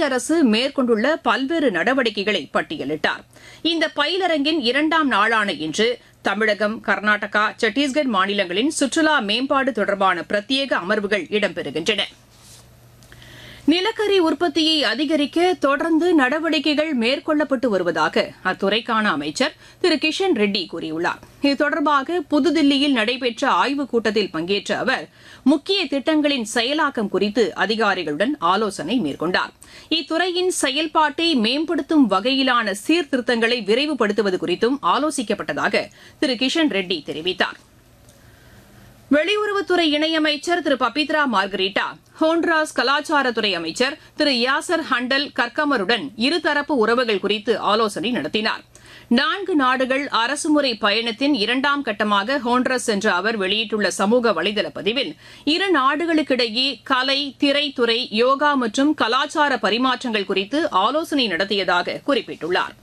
மத்திய அரசு மேற்கொண்டுள்ள பல்வேறு நடவடிக்கைகளை பட்டியலிட்டார் இந்த பயிலரங்கின் இரண்டாம் நாளான இன்று தமிழகம் கர்நாடகா சத்தீஸ்கர் மாநிலங்களின் சுற்றுலா மேம்பாடு தொடர்பான பிரத்யேக அமர்வுகள் இடம்பெறுகின்றன நிலக்கரி உற்பத்தியை அதிகரிக்க தொடர்ந்து நடவடிக்கைகள் மேற்கொள்ளப்பட்டு வருவதாக அத்துறைக்கான அமைச்சர் திரு கிஷன் ரெட்டி கூறியுள்ளார் இது தொடர்பாக புதுதில்லியில் நடைபெற்ற ஆய்வுக் கூட்டத்தில் பங்கேற்ற அவர் முக்கிய திட்டங்களின் செயலாக்கம் குறித்து அதிகாரிகளுடன் ஆலோசனை மேற்கொண்டார் இத்துறையின் செயல்பாட்டை மேம்படுத்தும் வகையிலான சீர்திருத்தங்களை விரைவுபடுத்துவது குறித்தும் ஆலோசிக்கப்பட்டதாக திரு கிஷன் ரெட்டி தெரிவித்தாா் வெளியுறவுத்துறை இணையமைச்சர் திரு பபித்ரா மார்கரீட்டா ஹோண்ட்ராஸ் கலாச்சாரத்துறை அமைச்சர் திரு யாசர் ஹண்டல் கர்கமருடன் இருதரப்பு உறவுகள் குறித்து ஆலோசனை நடத்தினார் நான்கு நாடுகள் அரசுமுறை பயணத்தின் இரண்டாம் கட்டமாக ஹோண்ட்ரஸ் சென்ற அவர் வெளியிட்டுள்ள சமூக வலைதள பதிவில் இரு நாடுகளுக்கிடையே கலை திரைத்துறை யோகா மற்றும் கலாச்சார பரிமாற்றங்கள் குறித்து ஆலோசனை நடத்தியதாக குறிப்பிட்டுள்ளார்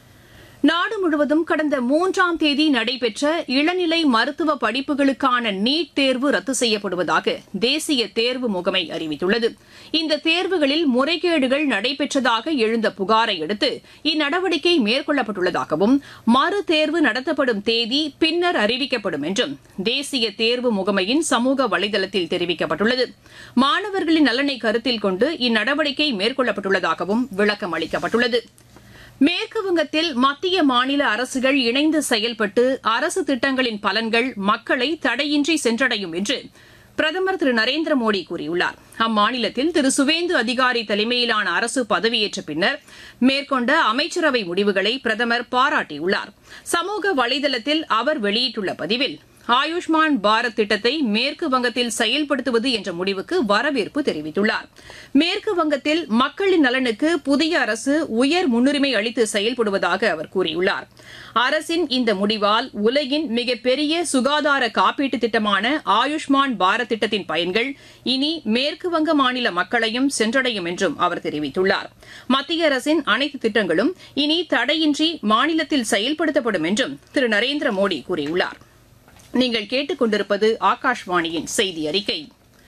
நாடு முழுவதும் கடந்த மூன்றாம் தேதி நடைபெற்ற இளநிலை மருத்துவ படிப்புகளுக்கான நீட் தேர்வு ரத்து செய்யப்படுவதாக தேசிய தேர்வு முகமை அறிவித்துள்ளது இந்த தேர்வுகளில் முறைகேடுகள் நடைபெற்றதாக எழுந்த புகாரை அடுத்து இந்நடவடிக்கை மேற்கொள்ளப்பட்டுள்ளதாகவும் மறு தேர்வு நடத்தப்படும் தேதி பின்னர் அறிவிக்கப்படும் என்றும் தேசிய தேர்வு முகமையின் சமூக வலைதளத்தில் தெரிவிக்கப்பட்டுள்ளது மாணவர்களின் நலனை கருத்தில் கொண்டு இந்நடவடிக்கை மேற்கொள்ளப்பட்டுள்ளதாகவும் விளக்கம் அளிக்கப்பட்டுள்ளது மேற்குவங்கத்தில் மத்திய மாநில அரசுகள் இணைந்து செயல்பட்டு அரசு திட்டங்களின் பலன்கள் மக்களை தடையின்றி சென்றடையும் என்று பிரதமர் திரு நரேந்திர மோடி கூறியுள்ளார் அம்மாநிலத்தில் திரு சுவேந்து அதிகாரி தலைமையிலான அரசு பதவியேற்ற பின்னர் மேற்கொண்ட அமைச்சரவை முடிவுகளை பிரதமர் பாராட்டியுள்ளார் சமூக வலைதளத்தில் அவர் வெளியிட்டுள்ள பதிவில் ஆயுஷ்மான் பாரத் திட்டத்தை மேற்கு வங்கத்தில் செயல்படுத்துவது என்ற முடிவுக்கு வரவேற்பு தெரிவித்துள்ளார் மேற்கு வங்கத்தில் மக்களின் நலனுக்கு புதிய அரசு உயர் முன்னுரிமை அளித்து செயல்படுவதாக அவர் கூறியுள்ளார் அரசின் இந்த முடிவால் உலகின் மிகப்பெரிய சுகாதார காப்பீட்டு திட்டமான ஆயுஷ்மான் பாரத் திட்டத்தின் பயன்கள் இனி மேற்கு வங்க மாநில மக்களையும் சென்றடையும் என்றும் அவர் தெரிவித்துள்ளார் மத்திய அரசின் அனைத்து திட்டங்களும் இனி தடையின்றி மாநிலத்தில் செயல்படுத்தப்படும் என்றும் திரு நரேந்திர மோடி கூறியுள்ளார் நீங்கள் கேட்டுக்கொண்டிருப்பது ஆகாஷ்வாணியின் செய்தி அறிக்கை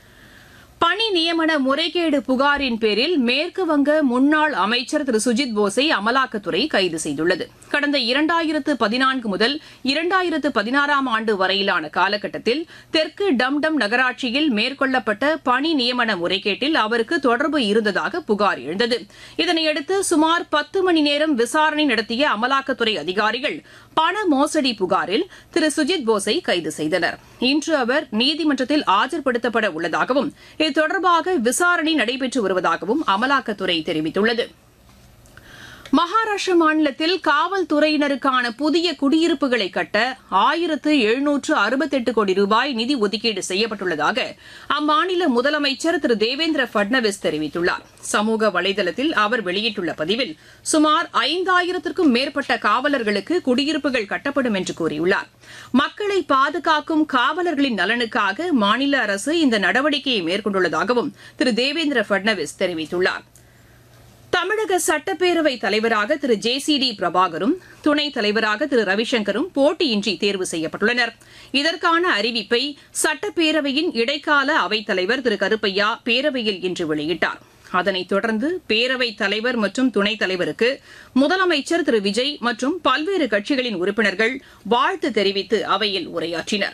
பணி நியமன முறைகேடு புகாரின் பேரில் மேற்குவங்க முன்னாள் அமைச்சர் திரு சுஜித் போஸை அமலாக்கத்துறை கைது செய்துள்ளது கடந்த இரண்டாயிரத்து பதினான்கு முதல் இரண்டாயிரத்து பதினாறாம் ஆண்டு வரையிலான காலகட்டத்தில் தெற்கு டம்டம் நகராட்சியில் மேற்கொள்ளப்பட்ட பணி நியமன முறைகேட்டில் அவருக்கு தொடர்பு இருந்ததாக புகார் எழுந்தது இதனையடுத்து சுமார் பத்து மணி நேரம் விசாரணை நடத்திய அமலாக்கத்துறை அதிகாரிகள் பண மோசடி புகாரில் திரு சுஜித் போஸை கைது செய்தனர் இன்று அவர் நீதிமன்றத்தில் ஆஜர்படுத்தப்பட உள்ளதாகவும் இது தொடர்பாக விசாரணை நடைபெற்று வருவதாகவும் அமலாக்கத்துறை தெரிவித்துள்ளது மகாராஷ்டிர மாநிலத்தில் காவல்துறையினருக்கான புதிய குடியிருப்புகளை கட்ட ஆயிரத்து எழுநூற்று அறுபத்தெட்டு கோடி ரூபாய் நிதி ஒதுக்கீடு செய்யப்பட்டுள்ளதாக அம்மாநில முதலமைச்சர் திரு தேவேந்திர பட்னவிஸ் தெரிவித்துள்ளார் சமூக வலைதளத்தில் அவர் வெளியிட்டுள்ள பதிவில் சுமார் ஐந்தாயிரத்திற்கும் மேற்பட்ட காவலர்களுக்கு குடியிருப்புகள் கட்டப்படும் என்று கூறியுள்ளார் மக்களை பாதுகாக்கும் காவலர்களின் நலனுக்காக மாநில அரசு இந்த நடவடிக்கையை மேற்கொண்டுள்ளதாகவும் திரு தேவேந்திர பட்னவிஸ் தெரிவித்துள்ளார் தமிழக சட்டப்பேரவை தலைவராக திரு ஜே சி டி பிரபாகரும் துணைத் தலைவராக திரு ரவிசங்கரும் போட்டியின்றி தேர்வு செய்யப்பட்டுள்ளனர் இதற்கான அறிவிப்பை சட்டப்பேரவையின் இடைக்கால அவைத்தலைவர் திரு கருப்பையா பேரவையில் இன்று வெளியிட்டார் அதனைத் தொடர்ந்து பேரவைத் தலைவர் மற்றும் துணைத் தலைவருக்கு முதலமைச்சர் திரு விஜய் மற்றும் பல்வேறு கட்சிகளின் உறுப்பினர்கள் வாழ்த்து தெரிவித்து அவையில் உரையாற்றினா்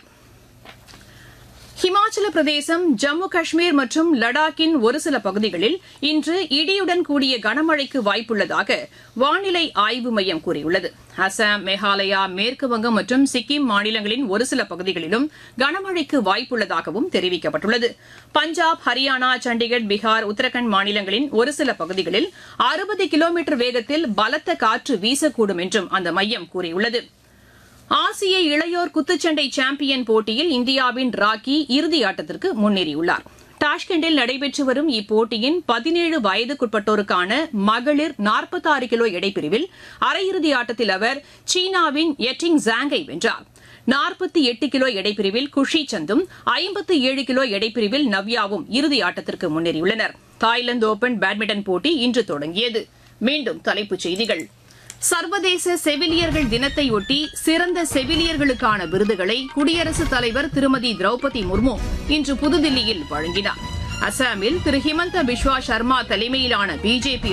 ஹிமாச்சல பிரதேசம் ஜம்மு காஷ்மீர் மற்றும் லடாக்கின் ஒரு சில பகுதிகளில் இன்று இடியுடன் கூடிய கனமழைக்கு வாய்ப்புள்ளதாக வானிலை ஆய்வு மையம் கூறியுள்ளது அசாம் மேகாலயா மேற்குவங்கம் மற்றும் சிக்கிம் மாநிலங்களின் ஒரு சில பகுதிகளிலும் கனமழைக்கு வாய்ப்புள்ளதாகவும் தெரிவிக்கப்பட்டுள்ளது பஞ்சாப் ஹரியானா சண்டிகர் பீகார் உத்தரகாண்ட் மாநிலங்களின் ஒரு சில பகுதிகளில் அறுபது கிலோமீட்டர் வேகத்தில் பலத்த காற்று வீசக்கூடும் என்றும் அந்த மையம் கூறியுள்ளது ஆசிய இளையோர் குத்துச்சண்டை சாம்பியன் போட்டியில் இந்தியாவின் ராக்கி இறுதி ஆட்டத்திற்கு முன்னேறியுள்ளார் டாஷ்கண்டில் நடைபெற்று வரும் இப்போட்டியின் பதினேழு வயதுக்குட்பட்டோருக்கான மகளிர் நாற்பத்தாறு கிலோ எடைப்பிரிவில் அரையிறுதி ஆட்டத்தில் அவர் சீனாவின் எட்டிங் ஜாங்கை வென்றார் நாற்பத்தி எட்டு கிலோ எடைப்பிரிவில் குஷி சந்தும் ஐம்பத்து ஏழு கிலோ எடைப்பிரிவில் நவ்யாவும் இறுதி ஆட்டத்திற்கு முன்னேறியுள்ளனர் தாய்லாந்து ஓபன் பேட்மிண்டன் போட்டி இன்று தொடங்கியது மீண்டும் தலைப்புச் செய்திகள் சர்வதேச செவிலியர்கள் தினத்தையொட்டி சிறந்த செவிலியர்களுக்கான விருதுகளை குடியரசுத் தலைவர் திருமதி திரௌபதி முர்மு இன்று புதுதில்லியில் வழங்கினார் அசாமில் திரு ஹிமந்த பிஸ்வா சர்மா தலைமையிலான பிஜேபி